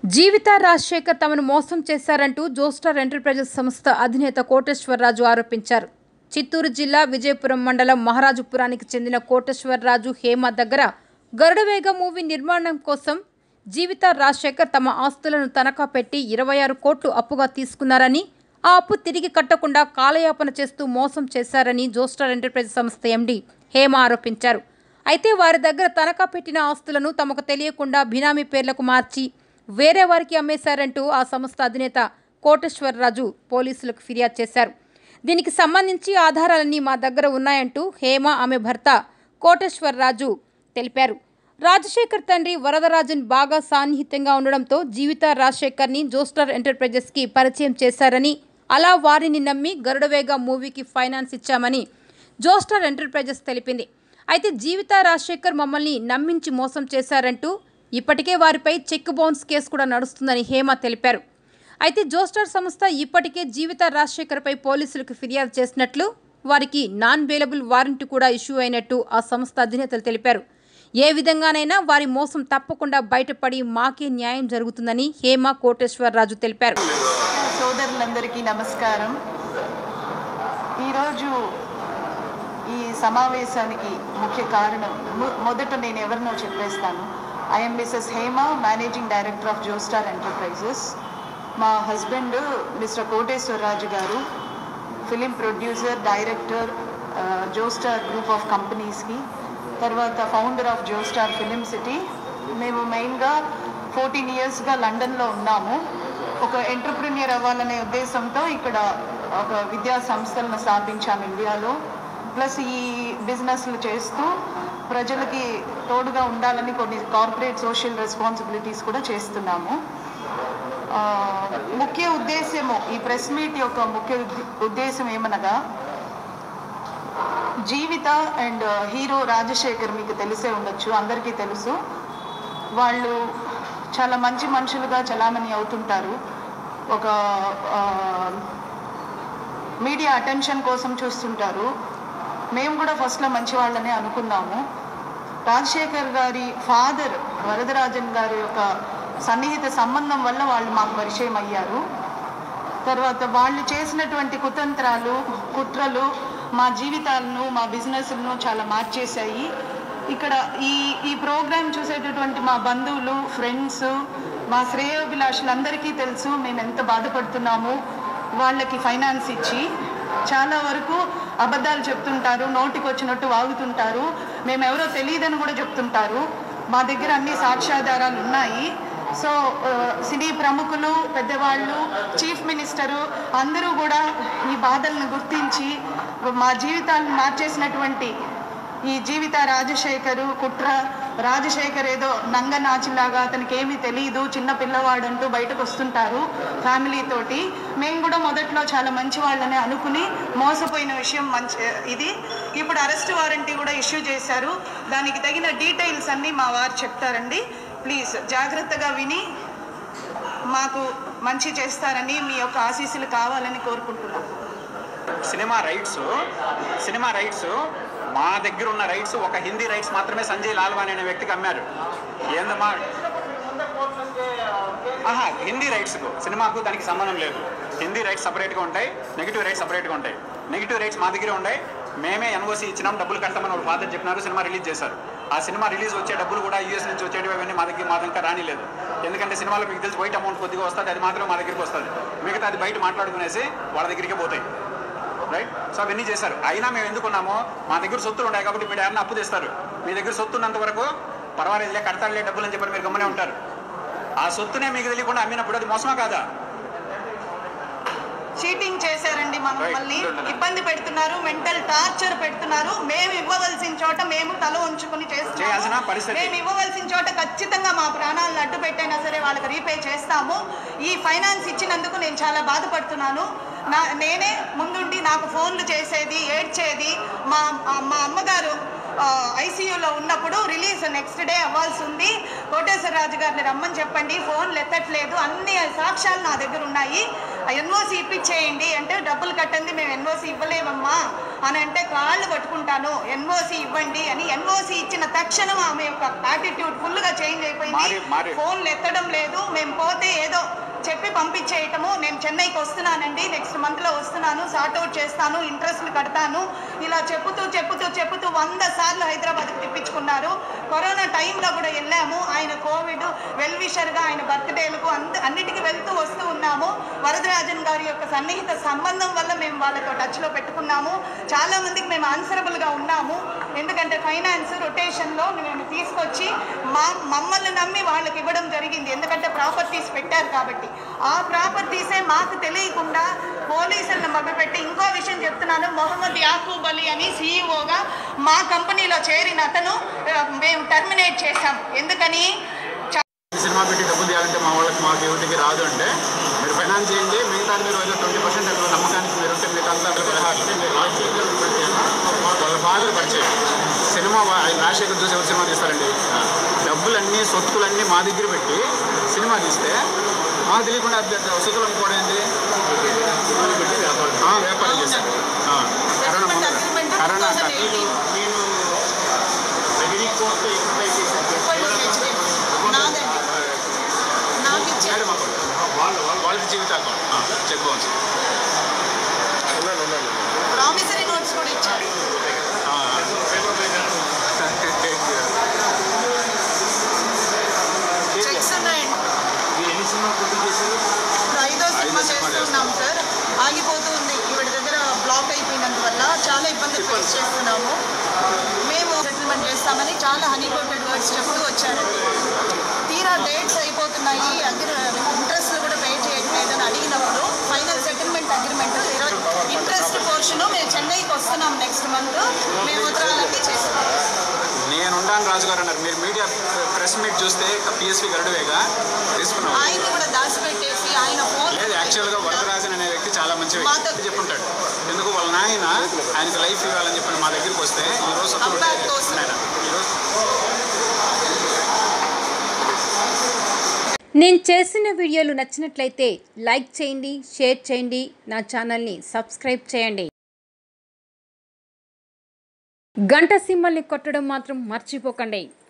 జీవిత రాజశేఖర్ తమను మోసం చేశారంటూ జోస్టార్ ఎంటర్ప్రైజెస్ సంస్థ అధినేత కోటేశ్వరరాజు ఆరోపించారు చిత్తూరు జిల్లా విజయపురం మండలం మహారాజుపురానికి చెందిన కోటేశ్వరరాజు హేమ దగ్గర గరుడవేగ మూవీ నిర్మాణం కోసం జీవిత రాజశేఖర్ తమ ఆస్తులను తనఖా పెట్టి ఇరవై ఆరు కోట్లు అప్పుగా తీసుకున్నారని ఆ అప్పు తిరిగి కట్టకుండా కాలయాపన చేస్తూ మోసం చేశారని జోస్టార్ ఎంటర్ప్రైజ్ సంస్థ ఎండీ హేమ ఆరోపించారు అయితే వారి దగ్గర తనఖా పెట్టిన ఆస్తులను తమకు తెలియకుండా బినామీ పేర్లకు మార్చి వేరే వారికి అమ్మేశారంటూ ఆ సంస్థ అధినేత కోటేశ్వరరాజు పోలీసులకు ఫిర్యాదు చేశారు దీనికి సంబంధించి ఆధారాలన్నీ మా దగ్గర ఉన్నాయంటూ హేమ ఆమె భర్త కోటేశ్వరరాజు తెలిపారు రాజశేఖర్ తండ్రి వరదరాజన్ బాగా సాన్నిహిత్యంగా ఉండడంతో జీవిత రాజశేఖర్ని జోస్టార్ ఎంటర్ప్రైజెస్కి పరిచయం చేశారని అలా వారిని నమ్మి గరుడవేగ మూవీకి ఫైనాన్స్ ఇచ్చామని జోస్టార్ ఎంటర్ప్రైజెస్ తెలిపింది అయితే జీవిత రాజశేఖర్ మమ్మల్ని నమ్మించి మోసం చేశారంటూ ఇప్పటికే వారిపై చెక్ బౌన్స్ కేసు కూడా నడుస్తుందని హేమ తెలిపారు అయితే జోస్టార్ సంస్థ ఇప్పటికే జీవిత రాజశేఖర్పై పోలీసులకు ఫిర్యాదు చేసినట్లు వారికి నాన్ బెయిలబుల్ వారెంట్ కూడా ఇష్యూ అయినట్టు ఆ సంస్థ అధినేతలు తెలిపారు ఏ విధంగానైనా వారి మోసం తప్పకుండా బయటపడి మాకే న్యాయం జరుగుతుందని హేమ కోటేశ్వరరాజు తెలిపారు సోదరులందరికీ నమస్కారం ఈరోజు ఈ సమావేశానికి ముఖ్య కారణం మొ- మొదట నేను ఎవరినో చెప్పేస్తాను I'm Mrs Hema managing director of Jostar enterprises మా హస్బెండ్ మిస్టర్ కోటేశ్వరరాజు గారు film producer director Jostar group of కంపెనీస్కి తర్వాత founder of Jostar film city మేము మెయిన్గా ఫోర్టీన్ ఇయర్స్గా లండన్లో ఉన్నాము ఒక ఎంటర్ప్రినియర్ అవ్వాలనే ఉద్దేశంతో ఇక్కడ ఒక విద్యా సంస్థలను స్థాపించాము ఇండియాలో ప్లస్ ఈ బిజినెస్లు చేస్తూ ప్రజలకి తోడుగా ఉండాలని కొన్ని కార్పొరేట్ సోషల్ రెస్పాన్సిబిలిటీస్ కూడా చేస్తున్నాము ఆ, ముఖ్య ఉద్దేశము ఈ ప్రెస్ మీట్ యొక్క ముఖ్య ఉద్ద- ఉద్దేశం ఏమనగా జీవిత అండ్ హీరో రాజశేఖర్ మీకు తెలిసే ఉండొచ్చు అందరికీ తెలుసు వాళ్ళు చాలా మంచి మనుషులుగా చలామణి అవుతుంటారు ఒక ఆ, మీడియా అటెన్షన్ కోసం చూస్తుంటారు మేము కూడా ఫస్ట్లో మంచి వాళ్ళనే అనుకున్నాము రాజశేఖర్ గారి ఫాదర్ వరదరాజన్ గారి యొక్క సన్నిహిత సంబంధం వల్ల వాళ్ళు మాకు పరిచయం అయ్యారు తర్వాత వాళ్ళు చేసినటువంటి కుతంత్రాలు కుట్రలు మా జీవితాలను మా బిజినెస్లను చాలా మార్చేశాయి ఇక్కడ ఈ ఈ ప్రోగ్రాం చూసేటటువంటి మా బంధువులు ఫ్రెండ్స్ మా శ్రేయోభిలాషులందరికీ తెలుసు మేము ఎంత బాధపడుతున్నాము వాళ్ళకి ఫైనాన్స్ ఇచ్చి చాలా వరకు అబద్ధాలు చెప్తుంటారు నోటికి వచ్చినట్టు వాగుతుంటారు మేము ఎవరో తెలియదని కూడా చెప్తుంటారు మా దగ్గర అన్ని సాక్ష్యాధారాలు ఉన్నాయి సో ఆ, సినీ ప్రముఖులు పెద్దవాళ్ళు చీఫ్ మినిస్టరు అందరూ కూడా ఈ బాధలను గుర్తించి మా జీవితాలను మార్చేసినటువంటి ఈ జీవిత రాజశేఖరు కుట్ర రాజశేఖర్ ఏదో నంగనాచిలాగా అతనికి ఏమీ తెలియదు చిన్న పిల్లవాడంటూ బయటకు వస్తుంటారు ఫ్యామిలీ తోటి మేము కూడా మొదట్లో చాలా మంచి వాళ్ళని అనుకుని మోసపోయిన విషయం మంచి ఇది ఇప్పుడు అరెస్ట్ వారంటీ కూడా ఇష్యూ చేశారు దానికి తగిన డీటెయిల్స్ అన్నీ మా వారు చెప్తారండి ప్లీజ్ జాగ్రత్తగా విని మాకు మంచి చేస్తారని మీ యొక్క ఆశీస్సులు కావాలని కోరుకుంటున్నాను సినిమా రైట్స్ సినిమా రైట్స్ మా దగ్గర ఉన్న రైట్స్ ఒక హిందీ రైట్స్ మాత్రమే సంజయ్ లాల్వాని అనే వ్యక్తికి అమ్మారు ఏందమ్మా ఆహా హిందీ రైట్స్కు సినిమాకు దానికి సంబంధం లేదు హిందీ రైట్స్ సపరేట్గా ఉంటాయి నెగిటివ్ రైట్స్ సపరేట్గా ఉంటాయి నెగిటివ్ రైట్స్ మా దగ్గరే ఉన్నాయి మేమే ఎన్ఓసి ఇచ్చినాం డబ్బులు కడతామని వాళ్ళ ఫాదర్ చెప్పినారు సినిమా రిలీజ్ చేశారు ఆ సినిమా రిలీజ్ వచ్చే డబ్బులు కూడా యూఎస్ నుంచి వచ్చేటివి అవన్నీ మా దగ్గర మా దగ్గర రానిలేదు ఎందుకంటే సినిమాలో మీకు తెలిసి బయట అమౌంట్ కొద్దిగా వస్తుంది అది మాత్రం మా దగ్గరికి వస్తుంది మిగతా అది బయట మాట్లాడుకునేసి వాళ్ళ దగ్గరికి పోతాయి రైట్ సో అవన్నీ చేశారు అయినా మేము ఎందుకున్నామో మా దగ్గర సొత్తులు ఉన్నాయి కాబట్టి మీరు ఎవరైనా అప్పు తెస్తారు మీ దగ్గర సొత్తు ఉన్నంత వరకు పర్వాలేదులే కడతాడులే డబ్బులు అని చెప్పి మీరు గమ్మనే ఉంటారు ఆ సొత్తునే మీకు తెలియకుండా అమ్మినప్పుడు అది మోసమా కాదా చీటింగ్ చేశారండి మా మమ్మల్ని Right. ఇబ్బంది పెడుతున్నారు మెంటల్ టార్చర్ పెడుతున్నారు మేము ఇవ్వవలసిన చోట మేము తల ఉంచుకుని చేయాల్సిన చేస్తున్నాము పరిస్థితి. మేము ఇవ్వవలసిన చోట ఖచ్చితంగా మా ప్రాణాలను అడ్డు పెట్టైనా సరే వాళ్ళకి రీపే చేస్తాము ఈ ఫైనాన్స్ ఇచ్చినందుకు నేను చాలా బాధపడుతున్నాను నా నేనే ముందుండి నాకు ఫోన్లు చేసేది ఏడ్చేది మా మా అమ్మగారు ఐసీయూలో ఉన్నప్పుడు రిలీజ్ నెక్స్ట్ డే అవ్వాల్సి ఉంది కోటేశ్వర రాజు గారిని రమ్మని చెప్పండి ఫోన్లు ఎత్తట్లేదు అన్ని సాక్ష్యాలు నా దగ్గర ఉన్నాయి ఎన్ఓసి ఇప్పించేయండి అంటే డబ్బులు కట్టండి మేము ఎన్ఓసి ఇవ్వలేమమ్మా అని అంటే కాళ్ళు పట్టుకుంటాను ఎన్ఓసి ఇవ్వండి అని ఎన్ఓసి ఇచ్చిన తక్షణం ఆమె యొక్క యాటిట్యూడ్ ఫుల్గా చేంజ్ అయిపోయింది మారి- మారి- ఫోన్లు ఎత్తడం లేదు మేము పోతే ఏదో చెప్పి పంపించేయటము నేను చెన్నైకి వస్తున్నానండి నెక్స్ట్ మంత్లో వస్తున్నాను సార్ట్అవుట్ చేస్తాను ఇంట్రెస్ట్లు కడతాను ఇలా చెప్పుతూ చెప్పుతూ చెప్పుతూ వంద సార్లు హైదరాబాద్కి తెప్పించుకున్నారు కరోనా టైంలో కూడా వెళ్ళాము ఆయన కోవిడ్ వెల్ విషర్గా ఆయన బర్త్డేలకు అంద అన్నిటికీ వెళ్తూ వస్తూ ఉన్నాము వరదరాజన్ గారి యొక్క సన్నిహిత సంబంధం వల్ల మేము వాళ్ళతో టచ్లో పెట్టుకున్నాము చాలా మందికి మేము ఆన్సరబుల్గా ఉన్నాము ఎందుకంటే ఫైనాన్స్ రొటేషన్లో మేము తీసుకొచ్చి మా మమ్మల్ని నమ్మి వాళ్ళకి ఇవ్వడం జరిగింది ఎందుకంటే ప్రాపర్టీస్ పెట్టారు కాబట్టి ఆ ప్రాపర్టీసే మాకు తెలియకుండా పోలీసులను మభ్యపెట్టి ఇంకో విషయం చెప్తున్నాను మొహమ్మద్ యాకూబ్ అలీ అని సీఈఓగా మా కంపెనీలో చేరిన అతను ఆ, మేము టర్మినేట్ చేశాం ఎందుకని సినిమా పెట్టి డబ్బులు తీయాలంటే మా వాళ్ళకి మాకు ఎవరికి రాదు అంటే మీరు ఫైనాన్స్ చేయండి మిగతా మీరు ఏదో ట్వంటీ పర్సెంట్ అక్కడ నమ్మకానికి మీరు ఉంటే మీకు అంతా అక్కడ పదహారు మీరు రాజకీయాల్లో పరిచయం వాళ్ళ ఫాదర్ పరిచయం సినిమా వా- ఆయన రాజశేఖర్ చూసి ఎవరు సినిమా తీస్తారండి డబ్బులన్నీ సొత్తులన్నీ మా దగ్గర పెట్టి సినిమా తీస్తే మాకు తెలియకుండా అది సొత్తులు అమ్ముకోవడం ఏంటి ఆ, వ్యాపారం చేశారు ఆ, కరోనా ముందు కరోనా నేను నాదండి నాకు ఇచ్చే మేడం అకౌంట్ వాళ్ళు వాళ్ళకి జీవితాలు చెక్ బౌన్స్ ప్రామిసరీ నోట్స్ కూడా ఇచ్చారు చెక్స్ ఉన్నాయండి ఇప్పుడు ఐదో సినిమా చేస్తున్నాం సార్ ఆగిపోతూ ఉంది ఈవిడ దగ్గర బ్లాక్ అయిపోయినందువల్ల చాలా ఇబ్బందులు ఫేస్ చేస్తున్నాము మేము సెటిల్మెంట్ చేస్తామని చాలా హనీ కోటెడ్ వర్డ్స్ చెప్తూ వచ్చారు తీరా డేట్స్ అయిపోతున్నాయి అగ్రి ఇంట్రెస్ట్ కూడా పే చేయట్లేదని అడిగినప్పుడు final settlement agreement interest portion మేము చెన్నైకి వస్తున్నాం నెక్స్ట్ మంత్ మేము ఉత్తరాలన్నీ చేస్తాం నేను ఉండాను రాజు గారు అన్నారు మీరు మీడియా ప్రెస్ మీట్ చూస్తే పిఎస్పి గరుడువేగా తీసుకున్నాం ఆయన్ని కూడా దాచిపెట్టేసి ఆయన ఫోన్ లేదు యాక్చువల్గా వరదరాజన్ అనే వ్యక్తి చాలా మంచి మాతో- వ్యక్తి చెప్పుంటాడు ఎందుకు వాళ్ళ నాయన ఆయనకి లైఫ్ ఇవ్వాలని చెప్పి మా దగ్గరికి వస్తే ఈ రోజు సత్తులు Comeback కోసం. ఆయన ఈరోజు నేను చేసిన వీడియోలు నచ్చినట్లయితే లైక్ చేయండి షేర్ చేయండి నా ఛానల్ని సబ్స్క్రైబ్ చేయండి గంట సింబల్ని కొట్టడం మాత్రం మర్చిపోకండి